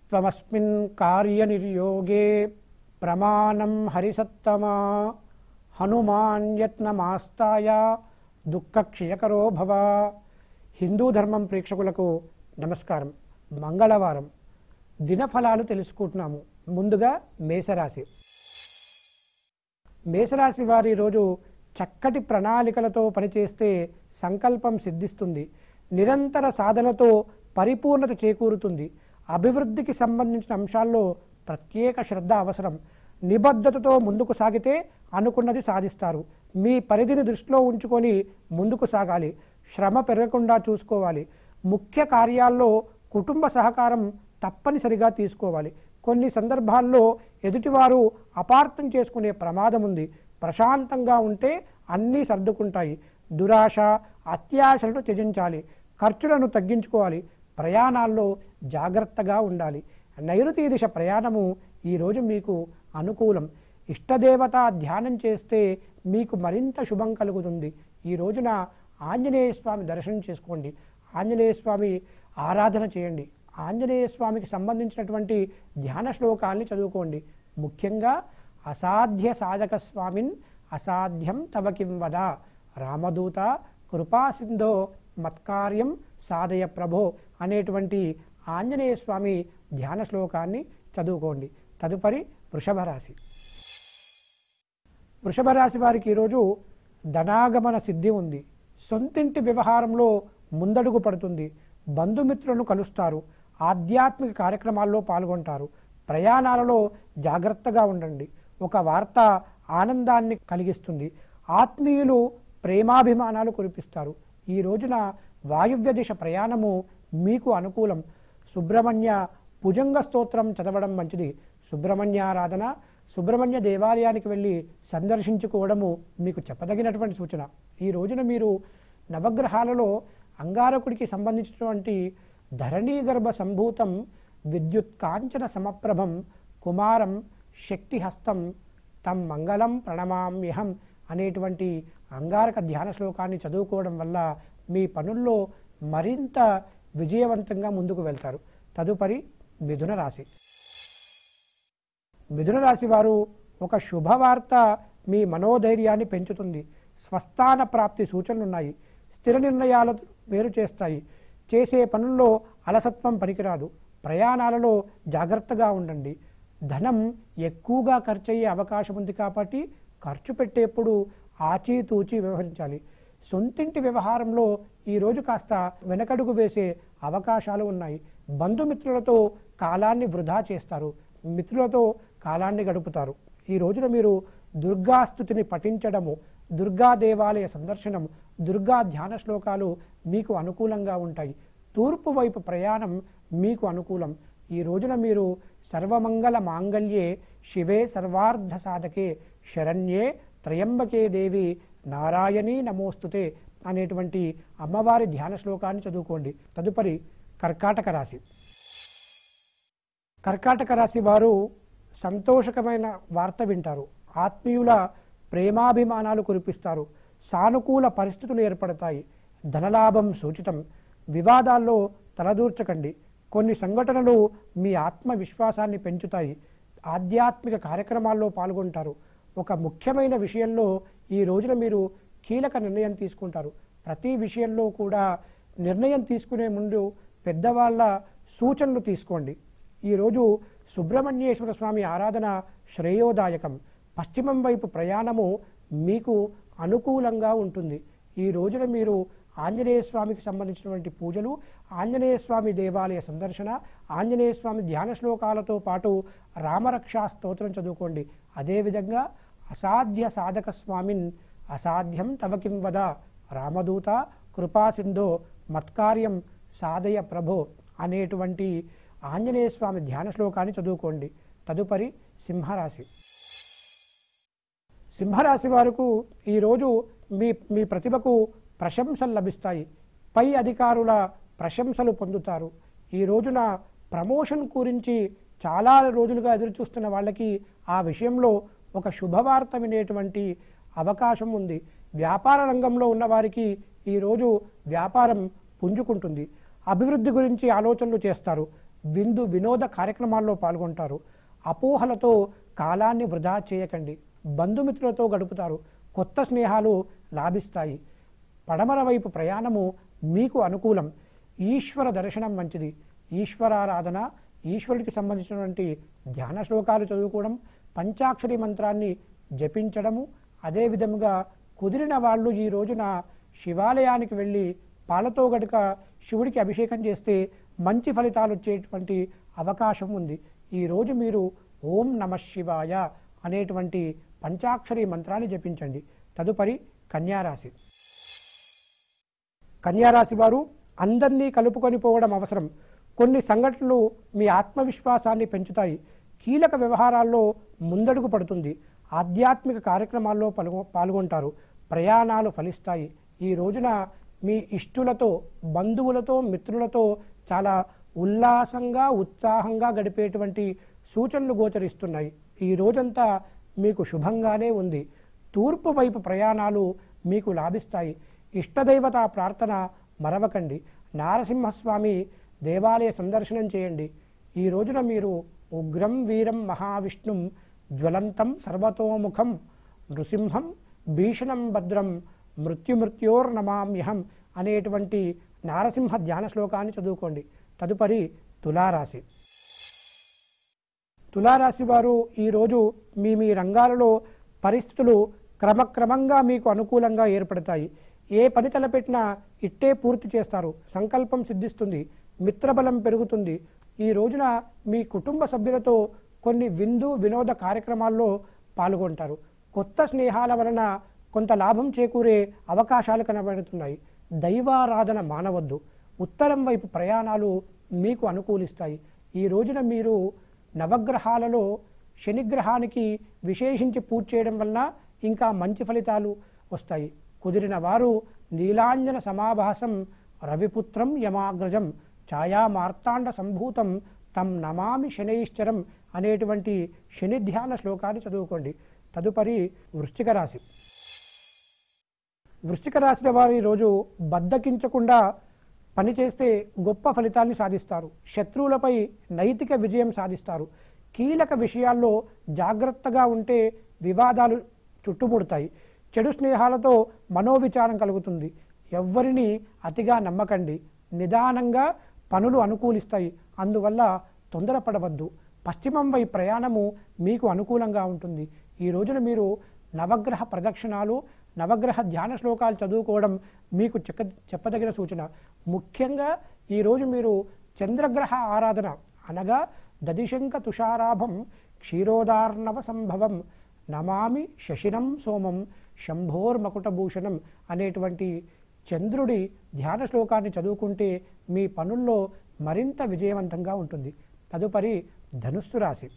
త్వమస్మిన్ కార్యనిర్యోగే ప్రమాణం హరిసత్తమా హనుమాన్ యత్నమాస్తాయ దుఃఖక్షయకరో భవ హిందూ ధర్మం ప్రేక్షకులకు నమస్కారం మంగళవారం దినఫలాలు తెలుసుకుంటున్నాము ముందుగా మేషరాశి మేషరాశి వారి రోజు చక్కటి ప్రణాళికలతో పనిచేస్తే సంకల్పం సిద్ధిస్తుంది నిరంతర సాధనతో పరిపూర్ణత చేకూరుతుంది అభివృద్ధికి సంబంధించిన అంశాల్లో ప్రత్యేక శ్రద్ధ అవసరం నిబద్ధతతో ముందుకు సాగితే అనుకున్నది సాధిస్తారు మీ పరిధిని దృష్టిలో ఉంచుకొని ముందుకు సాగాలి శ్రమ పెరగకుండా చూసుకోవాలి ముఖ్య కార్యాల్లో కుటుంబ సహకారం తప్పనిసరిగా తీసుకోవాలి కొన్ని సందర్భాల్లో ఎదుటివారు అపార్థం చేసుకునే ప్రమాదం ఉంది ప్రశాంతంగా ఉంటే అన్నీ సర్దుకుంటాయి దురాశ అత్యాశలను త్యజించాలి ఖర్చులను తగ్గించుకోవాలి ప్రయాణాల్లో జాగ్రత్తగా ఉండాలి నైరుతి దిశ ప్రయాణము ఈరోజు మీకు అనుకూలం ఇష్టదేవత ధ్యానం చేస్తే మీకు మరింత శుభం కలుగుతుంది ఈ రోజున ఆంజనేయ స్వామి దర్శనం చేసుకోండి ఆంజనేయ స్వామి ఆరాధన చేయండి ఆంజనేయ స్వామికి సంబంధించినటువంటి ధ్యాన శ్లోకాల్ని చదువుకోండి ముఖ్యంగా అసాధ్య సాధక స్వామిన్ అసాధ్యం తవ కిం వద రామదూత కృపాసింధో మత్కార్యం సాధయ ప్రభో అనేటువంటి ఆంజనేయ స్వామి ధ్యాన శ్లోకాన్ని చదువుకోండి తదుపరి వృషభ రాశి వృషభ రాశి వారికి ఈరోజు ధనాగమన సిద్ధి ఉంది సొంతింటి వ్యవహారంలో ముందడుగు పడుతుంది బంధుమిత్రులను కలుస్తారు ఆధ్యాత్మిక కార్యక్రమాల్లో పాల్గొంటారు ప్రయాణాలలో జాగ్రత్తగా ఉండండి ఒక వార్త ఆనందాన్ని కలిగిస్తుంది ఆత్మీయులు ప్రేమాభిమానాలు కురిపిస్తారు ఈ రోజున వాయువ్య దిశ ప్రయాణము మీకు అనుకూలం సుబ్రహ్మణ్య భుజంగ స్తోత్రం చదవడం మంచిది సుబ్రహ్మణ్యారాధన సుబ్రహ్మణ్య దేవాలయానికి వెళ్ళి సందర్శించుకోవడము మీకు చెప్పదగినటువంటి సూచన ఈ రోజున మీరు నవగ్రహాలలో అంగారకుడికి సంబంధించినటువంటి ధరణీగర్భ సంభూతం విద్యుత్ కాంచన సమప్రభం కుమారం శక్తిహస్తం తం మంగళం ప్రణమామ్యహం అనేటువంటి అంగారక ధ్యాన శ్లోకాన్ని చదువుకోవడం వల్ల మీ పనుల్లో మరింత విజయవంతంగా ముందుకు వెళ్తారు తదుపరి మిథున రాశి మిథున రాశి వారు ఒక శుభవార్త మీ మనోధైర్యాన్ని పెంచుతుంది స్వస్థాన ప్రాప్తి సూచనలు ఉన్నాయి స్థిర నిర్ణయాలు వేరు చేస్తాయి చేసే పనుల్లో అలసత్వం పనికిరాదు ప్రయాణాలలో జాగ్రత్తగా ఉండండి ధనం ఎక్కువగా ఖర్చు అయ్యే అవకాశం ఉంది కాబట్టి ఖర్చు పెట్టేప్పుడు ఆచితూచి వ్యవహరించాలి సొంతింటి వ్యవహారంలో ఈరోజు కాస్త వెనకడుగు వేసే అవకాశాలు ఉన్నాయి బంధుమిత్రులతో కాలాన్ని వృధా చేస్తారు మిత్రులతో కాలాన్ని గడుపుతారు ఈ రోజున మీరు దుర్గాస్థుతిని పఠించడము దుర్గా దేవాలయ సందర్శనం దుర్గా ధ్యాన శ్లోకాలు మీకు అనుకూలంగా ఉంటాయి తూర్పు వైపు ప్రయాణం మీకు అనుకూలం ఈ రోజున మీరు సర్వమంగళ మాంగళ్యే శివే సర్వార్థ సాధకే శరణ్యే త్రయంబకే దేవి నారాయణీ నమోస్తుతే అనేటువంటి అమ్మవారి ధ్యాన శ్లోకాన్ని చదువుకోండి తదుపరి కర్కాటక రాశి కర్కాటక రాశి వారు సంతోషకమైన వార్త వింటారు ఆత్మీయుల ప్రేమాభిమానాలు కురిపిస్తారు సానుకూల పరిస్థితులు ఏర్పడతాయి ధనలాభం సూచితం వివాదాల్లో తలదూర్చకండి కొన్ని సంఘటనలు మీ ఆత్మవిశ్వాసాన్ని పెంచుతాయి ఆధ్యాత్మిక కార్యక్రమాల్లో పాల్గొంటారు ఒక ముఖ్యమైన విషయంలో ఈ రోజున మీరు కీలక నిర్ణయం తీసుకుంటారు ప్రతి విషయంలో కూడా నిర్ణయం తీసుకునే ముందు పెద్దవాళ్ళ సూచనలు తీసుకోండి ఈరోజు సుబ్రహ్మణ్యేశ్వర స్వామి ఆరాధన శ్రేయోదాయకం పశ్చిమం వైపు ప్రయాణము మీకు అనుకూలంగా ఉంటుంది ఈ రోజున మీరు ఆంజనేయ స్వామికి సంబంధించినటువంటి పూజలు ఆంజనేయ స్వామి దేవాలయ సందర్శన ఆంజనేయ స్వామి ధ్యాన శ్లోకాలతో పాటు రామరక్షా స్తోత్రం చదువుకోండి అదేవిధంగా అసాధ్య సాధక స్వామిన్ అసాధ్యం తవ కిం వద రామదూత కృపాసింధో మత్కార్యం సాధయ ప్రభో అనేటువంటి ఆంజనేయ స్వామి ధ్యాన శ్లోకాన్ని చదువుకోండి తదుపరి సింహరాశి సింహరాశి వారికి ఈరోజు మీ మీ ప్రతిభకు ప్రశంసలు లభిస్తాయి పై అధికారుల ప్రశంసలు పొందుతారు ఈ రోజున ప్రమోషన్ గురించి చాలా రోజులుగా ఎదురు చూస్తున్న వాళ్ళకి ఆ విషయంలో ఒక శుభవార్త వినేటువంటి అవకాశం ఉంది వ్యాపార రంగంలో ఉన్న వారికి ఈరోజు వ్యాపారం పుంజుకుంటుంది అభివృద్ధి గురించి ఆలోచనలు చేస్తారు విందు వినోద కార్యక్రమాల్లో పాల్గొంటారు అపోహలతో కాలాన్ని వృధా చేయకండి బంధుమిత్రులతో గడుపుతారు కొత్త స్నేహాలు లాభిస్తాయి పడమర వైపు ప్రయాణము మీకు అనుకూలం ఈశ్వర దర్శనం మంచిది ఈశ్వరారాధన ఈశ్వరుడికి సంబంధించినటువంటి ధ్యాన శ్లోకాలు చదువుకోవడం పంచాక్షరి మంత్రాన్ని జపించడము అదే విధముగా కుదిరిన వాళ్ళు ఈ రోజున శివాలయానికి వెళ్ళి పాలతో గడుక శివుడికి అభిషేకం చేస్తే మంచి ఫలితాలు వచ్చేటువంటి అవకాశం ఉంది ఈరోజు మీరు ఓం నమ శివాయ అనేటువంటి పంచాక్షరి మంత్రాన్ని జపించండి తదుపరి కన్యారాశి కన్యారాశి వారు అందరినీ కలుపుకొని పోవడం అవసరం కొన్ని సంఘటనలు మీ ఆత్మవిశ్వాసాన్ని పెంచుతాయి కీలక వ్యవహారాల్లో ముందడుగు పడుతుంది ఆధ్యాత్మిక కార్యక్రమాల్లో పాల్గొ పాల్గొంటారు ప్రయాణాలు ఫలిస్తాయి ఈ రోజున మీ ఇష్టులతో బంధువులతో మిత్రులతో చాలా ఉల్లాసంగా ఉత్సాహంగా గడిపేటువంటి సూచనలు గోచరిస్తున్నాయి ఈ రోజంతా మీకు శుభంగానే ఉంది తూర్పు వైపు ప్రయాణాలు మీకు లాభిస్తాయి ఇష్టదైవత ప్రార్థన మరవకండి నారసింహస్వామి దేవాలయ సందర్శనం చేయండి ఈ రోజున మీరు ఉగ్రం వీరం మహావిష్ణుం జ్వలంతం సర్వతోముఖం నృసింహం భీషణం భద్రం మృత్యుమృత్యోర్నమామ్యహం అనేటువంటి నారసింహ ధ్యాన శ్లోకాన్ని చదువుకోండి తదుపరి తులారాశి తులారాశి వారు ఈరోజు మీ మీ రంగాలలో పరిస్థితులు క్రమక్రమంగా మీకు అనుకూలంగా ఏర్పడతాయి ఏ పని తలపెట్టినా ఇట్టే పూర్తి చేస్తారు సంకల్పం సిద్ధిస్తుంది మిత్రబలం పెరుగుతుంది ఈ రోజున మీ కుటుంబ సభ్యులతో కొన్ని విందు వినోద కార్యక్రమాల్లో పాల్గొంటారు కొత్త స్నేహాల వలన కొంత లాభం చేకూరే అవకాశాలు కనబడుతున్నాయి దైవారాధన మానవద్దు ఉత్తరం వైపు ప్రయాణాలు మీకు అనుకూలిస్తాయి ఈ రోజున మీరు నవగ్రహాలలో శనిగ్రహానికి విశేషించి పూజ చేయడం వలన ఇంకా మంచి ఫలితాలు వస్తాయి కుదిరిన వారు నీలాంజన సమాభాసం రవిపుత్రం యమాగ్రజం ఛాయా మార్తాండ సంభూతం తం నమామి శనైశ్చరం అనేటువంటి శని ధ్యాన శ్లోకాన్ని చదువుకోండి తదుపరి వృశ్చిక రాశి వృశ్చిక రాశి వారు ఈరోజు బద్దకించకుండా పనిచేస్తే గొప్ప ఫలితాన్ని సాధిస్తారు శత్రువులపై నైతిక విజయం సాధిస్తారు కీలక విషయాల్లో జాగ్రత్తగా ఉంటే వివాదాలు చుట్టుముడతాయి చెడు స్నేహాలతో మనోవిచారం కలుగుతుంది ఎవ్వరిని అతిగా నమ్మకండి నిదానంగా పనులు అనుకూలిస్తాయి అందువల్ల తొందరపడవద్దు పశ్చిమం వై ప్రయాణము మీకు అనుకూలంగా ఉంటుంది ఈ రోజున మీరు నవగ్రహ ప్రదక్షిణాలు నవగ్రహ ధ్యాన శ్లోకాలు చదువుకోవడం మీకు చెక్క చెప్పదగిన సూచన ముఖ్యంగా ఈరోజు మీరు చంద్రగ్రహ ఆరాధన అనగా దదిశంక తుషారాభం క్షీరోదార్ణవ సంభవం నమామి శశినం సోమం శంభోర్మకుటభూషణం అనేటువంటి చంద్రుడి ధ్యాన శ్లోకాన్ని చదువుకుంటే మీ పనుల్లో మరింత విజయవంతంగా ఉంటుంది తదుపరి ధనుస్సు రాశి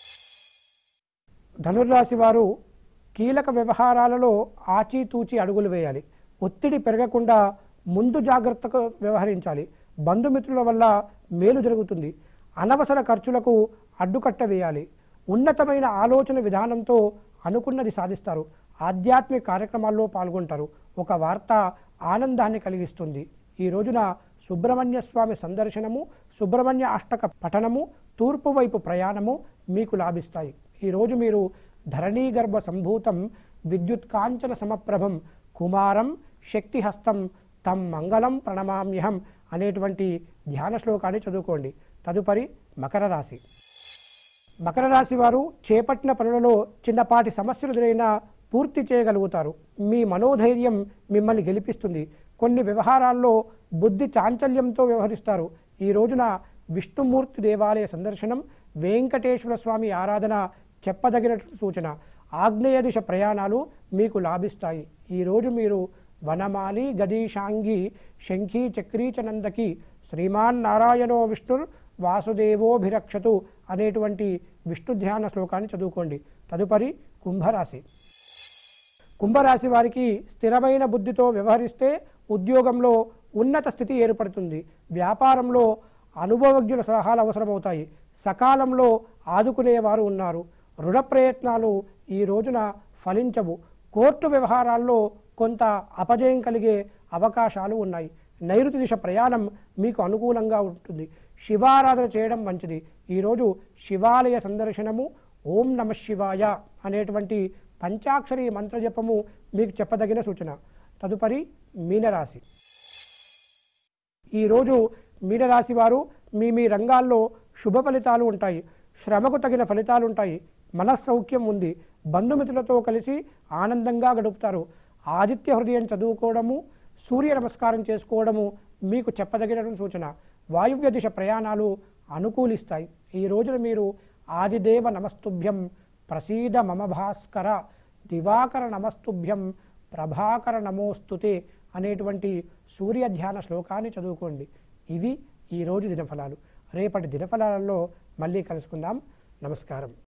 ధనుర్రాశి వారు కీలక వ్యవహారాలలో ఆచితూచి అడుగులు వేయాలి ఒత్తిడి పెరగకుండా ముందు జాగ్రత్తగా వ్యవహరించాలి బంధుమిత్రుల వల్ల మేలు జరుగుతుంది అనవసర ఖర్చులకు అడ్డుకట్ట వేయాలి ఉన్నతమైన ఆలోచన విధానంతో అనుకున్నది సాధిస్తారు ఆధ్యాత్మిక కార్యక్రమాల్లో పాల్గొంటారు ఒక వార్త ఆనందాన్ని కలిగిస్తుంది ఈ రోజున సుబ్రహ్మణ్య స్వామి సందర్శనము సుబ్రహ్మణ్య అష్టక పఠనము తూర్పు వైపు ప్రయాణము మీకు లాభిస్తాయి ఈరోజు మీరు ధరణీగర్భ సంభూతం విద్యుత్ కాంచన సమప్రభం కుమారం శక్తిహస్తం తం మంగళం ప్రణమామ్యహం అనేటువంటి ధ్యాన శ్లోకాన్ని చదువుకోండి తదుపరి మకర రాశి మకర రాశి వారు చేపట్టిన పనులలో చిన్నపాటి సమస్యలు ఎదురైనా పూర్తి చేయగలుగుతారు మీ మనోధైర్యం మిమ్మల్ని గెలిపిస్తుంది కొన్ని వ్యవహారాల్లో బుద్ధి చాంచల్యంతో వ్యవహరిస్తారు ఈ రోజున విష్ణుమూర్తి దేవాలయ సందర్శనం వెంకటేశ్వర స్వామి ఆరాధన చెప్పదగిన సూచన ఆగ్నేయ దిశ ప్రయాణాలు మీకు లాభిస్తాయి ఈరోజు మీరు వనమాలి గదీశాంగి శంఖీ చక్రీ చ నందకి శ్రీమాన్ నారాయణో విష్ణుర్ వాసుదేవోభిరక్షతు అనేటువంటి విష్ణు ధ్యాన శ్లోకాన్ని చదువుకోండి తదుపరి కుంభరాశి కుంభరాశి వారికి స్థిరమైన బుద్ధితో వ్యవహరిస్తే ఉద్యోగంలో ఉన్నత స్థితి ఏర్పడుతుంది వ్యాపారంలో అనుభవజ్ఞుల సలహాలు అవసరమవుతాయి సకాలంలో ఆదుకునేవారు ఉన్నారు రుణ ప్రయత్నాలు ఈ రోజున ఫలించవు కోర్టు వ్యవహారాల్లో కొంత అపజయం కలిగే అవకాశాలు ఉన్నాయి నైరుతి దిశ ప్రయాణం మీకు అనుకూలంగా ఉంటుంది శివారాధన చేయడం మంచిది ఈరోజు శివాలయ సందర్శనము ఓం నమ శివాయ అనేటువంటి పంచాక్షరి మంత్రజపము మీకు చెప్పదగిన సూచన తదుపరి మీనరాశి ఈరోజు మీనరాశి వారు మీ మీ రంగాల్లో శుభ ఫలితాలు ఉంటాయి శ్రమకు తగిన ఫలితాలు ఉంటాయి మనస్సౌఖ్యం ఉంది బంధుమిత్రులతో కలిసి ఆనందంగా గడుపుతారు ఆదిత్య హృదయం చదువుకోవడము సూర్య నమస్కారం చేసుకోవడము మీకు చెప్పదగిన సూచన వాయువ్య దిశ ప్రయాణాలు అనుకూలిస్తాయి ఈ రోజున మీరు ఆదిదేవ నమస్తుభ్యం ప్రసీద మమ భాస్కర దివాకర నమస్తుభ్యం ప్రభాకర నమోస్తుతే అనేటువంటి సూర్య ధ్యాన శ్లోకాన్ని చదువుకోండి ఇవి ఈరోజు దినఫలాలు రేపటి దినఫలాలలో మళ్ళీ కలుసుకుందాం నమస్కారం